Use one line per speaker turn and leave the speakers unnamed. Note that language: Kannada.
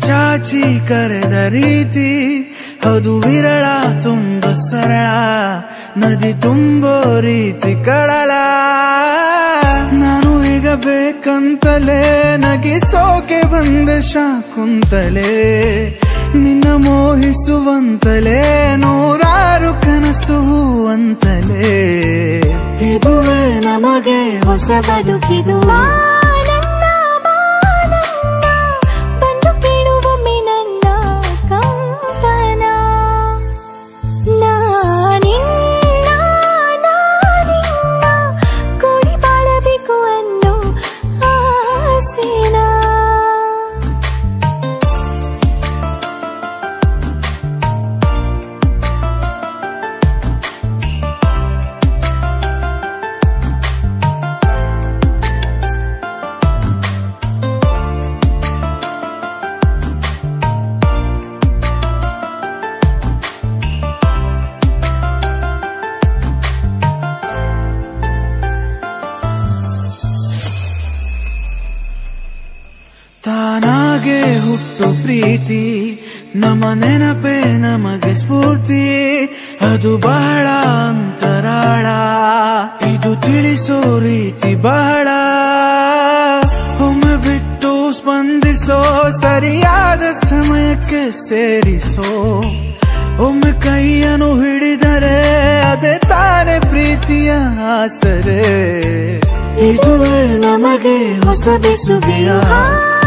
ಚಾಚಿ ಕರೆದ ರೀತಿ ಅದು ವಿರಳ ತುಂಬ ಸರಳ ನದಿ ತುಂಬೋ ರೀತಿ ಕಡಲ ನಾನು ಈಗ ಬೇಕಂತಲೇ ನಗಿಸೋಕೆ ಬಂದ ಶಾಕುಂತಲೇ ನಿನ್ನ ಮೋಹಿಸುವಂತಲೇ ನೂರಾರು ಕನಸು ಅಂತಲೇ ಇದುವೇ ನಮಗೆ ಹೊಸ
ಬದುಕಿದು ಬಾನನ್ನ ಬಾನನ್ನ ಬಂದು ಕೇಳುವೊಮ್ಮೆ ನನ್ನ ಕಂಪನ ನಾನಿನ್ನ ನಾನಿನ್ನ ಕೂಡಿ ಬಾಳಬೇಕು ಅನ್ನೋ ಆಸೆನಾ
ತಾನಾಗೆ ಹುಟ್ಟು ಪ್ರೀತಿ ನಮ್ಮ ನೆನಪೇ ನಮಗೆ ಸ್ಫೂರ್ತಿ ಅದು ಬಹಳ ಅಂತರಾಳ ಇದು ತಿಳಿಸೋ ರೀತಿ ಬಹಳ ಒಮ್ಮೆ ಬಿಟ್ಟು ಸ್ಪಂದಿಸೋ ಸರಿಯಾದ ಸಮಯಕ್ಕೆ ಸೇರಿಸೋ ಒಮ್ಮೆ ಕೈಯನ್ನು ಹಿಡಿದರೆ ಅದೇ ತಾನೇ ಪ್ರೀತಿಯ ಆಸರೆ ಇದುವೇ ನಮಗೆ ಹೊಸ ಬೆಸುಗೆಯ
ಆ